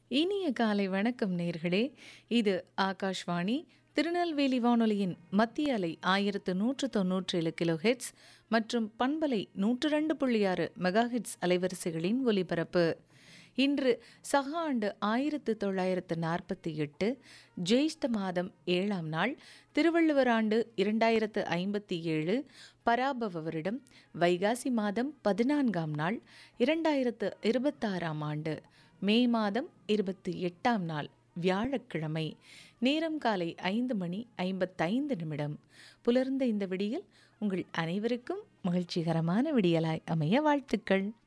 இனிய காலை வணக்கம் நேர்களே இது ஆகாஷ்வாணி திருநெல்வேலி வானொலியின் மத்திய அலை ஆயிரத்து நூற்று தொன்னூற்றேழு கிலோ ஹெட்ஸ் மற்றும் பண்பலை நூற்று ரெண்டு புள்ளி ஆறு மெகா ஹெட்ஸ் அலைவரிசைகளின் ஒலிபரப்பு இன்று சக ஆண்டு ஆயிரத்து தொள்ளாயிரத்து நாற்பத்தி எட்டு ஜெயிஷ்ட மாதம் ஏழாம் நாள் திருவள்ளுவர் ஆண்டு இரண்டாயிரத்து ஐம்பத்தி ஏழு பராபவ வருடம் வைகாசி மாதம் பதினான்காம் நாள் இரண்டாயிரத்து இருபத்தாறாம் ஆண்டு மே மாதம் இருபத்தி எட்டாம் நாள் வியாழக்கிழமை நேரம் காலை ஐந்து மணி ஐம்பத்தைந்து நிமிடம் புலர்ந்த இந்த விடியல் உங்கள் அனைவருக்கும் மகிழ்ச்சிகரமான விடியலாய் அமைய வாழ்த்துக்கள்